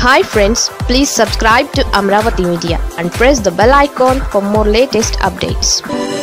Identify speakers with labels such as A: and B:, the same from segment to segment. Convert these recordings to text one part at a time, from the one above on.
A: hi friends please subscribe to Amaravati media and press the bell icon for more latest updates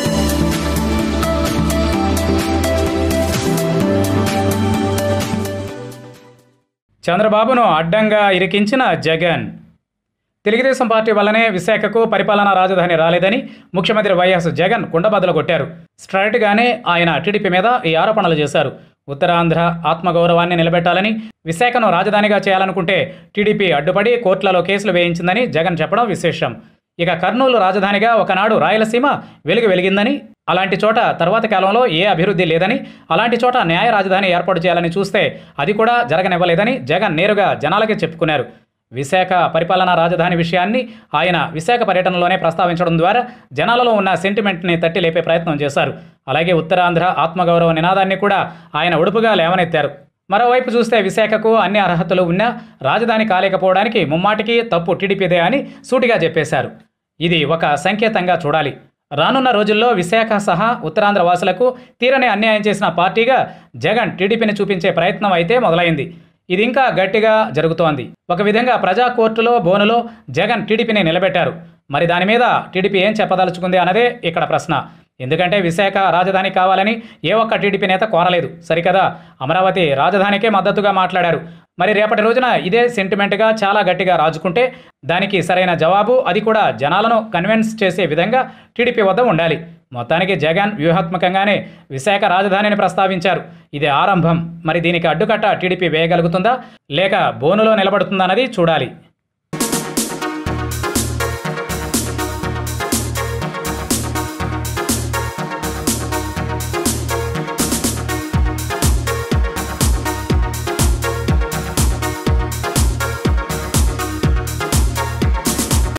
B: చంద్రబాబును అడ్డంగా ఇరికించిన Jagan Telugu Desam party వల్లనే విశాఖకు పరిపాలనా రాజధాని రాలేదని ముఖ్యమంత్రి వైఎస్ జగన్ కుండబద్దలు కొట్టారు స్ట్రైట్గానే ఆయన టీడీపీ మీద ఈ ఆరోపణలు చేశారు ఉత్తరాంధ్ర ఆత్మగౌరవాన్ని నిలబెట్టాలని విశాఖను రాజధానిగా చేయాలనుకుంటే టీడీపీ అడ్డుపడి కోర్టులలో కేసులు వేయించిందని జగన్ చెప్పడం విశేషం ఇక కర్నూలు రాజధానిగా ఒకనాడు రాయలసీమ వెలుగు వెలిగిందని అలాంటి చోట తర్వాతి కాలంలో ఏ అభివృద్ధి లేదని అలాంటి చోట న్యాయ రాజధాని ఏర్పాటు చేయాలని చూస్తే అది కూడా జరగనివ్వలేదని జగన్ నేరుగా జనాలకే చెప్పుకున్నారు విశాఖ పరిపాలనా రాజధాని విషయాన్ని ఆయన విశాఖ పర్యటనలోనే ప్రస్తావించడం ద్వారా జనాలలో ఉన్న సెంటిమెంట్ని తట్టి లేపే ప్రయత్నం చేశారు అలాగే ఉత్తరాంధ్ర ఆత్మగౌరవ నినాదాన్ని కూడా ఆయన ఉడుపుగా లేవనెత్తారు మరోవైపు చూస్తే విశాఖకు అన్ని అర్హతలు ఉన్నా రాజధాని కాలేకపోవడానికి ముమ్మాటికి తప్పు టీడీపీదే అని సూటిగా చెప్పేశారు ఇది ఒక సంకేతంగా చూడాలి రానున్న రోజుల్లో విశాఖ సహా ఉత్తరాంధ్ర వాసులకు తీరని అన్యాయం చేసిన పార్టీగా జగన్ టీడీపీని చూపించే ప్రయత్నం అయితే మొదలైంది ఇది ఇంకా గట్టిగా జరుగుతోంది ఒక విధంగా ప్రజా కోర్టులో బోనులో జగన్ టీడీపీని నిలబెట్టారు మరి దాని మీద టీడీపీ ఏం చెప్పదలుచుకుంది అన్నదే ఇక్కడ ప్రశ్న ఎందుకంటే విశాఖ రాజధాని కావాలని ఏ ఒక్క టీడీపీ నేత కోరలేదు సరికదా అమరావతి రాజధానికే మద్దతుగా మాట్లాడారు మరి రేపటి రోజున ఇదే సెంటిమెంట్గా చాలా గట్టిగా రాజుకుంటే దానికి సరైన జవాబు అది కూడా జనాలను కన్విన్స్ చేసే విధంగా టీడీపీ వద్ద ఉండాలి మొత్తానికి జగన్ వ్యూహాత్మకంగానే విశాఖ రాజధానిని ప్రస్తావించారు ఇది ఆరంభం మరి దీనికి అడ్డుకట్ట టీడీపీ వేయగలుగుతుందా లేక బోనులో నిలబడుతుందన్నది చూడాలి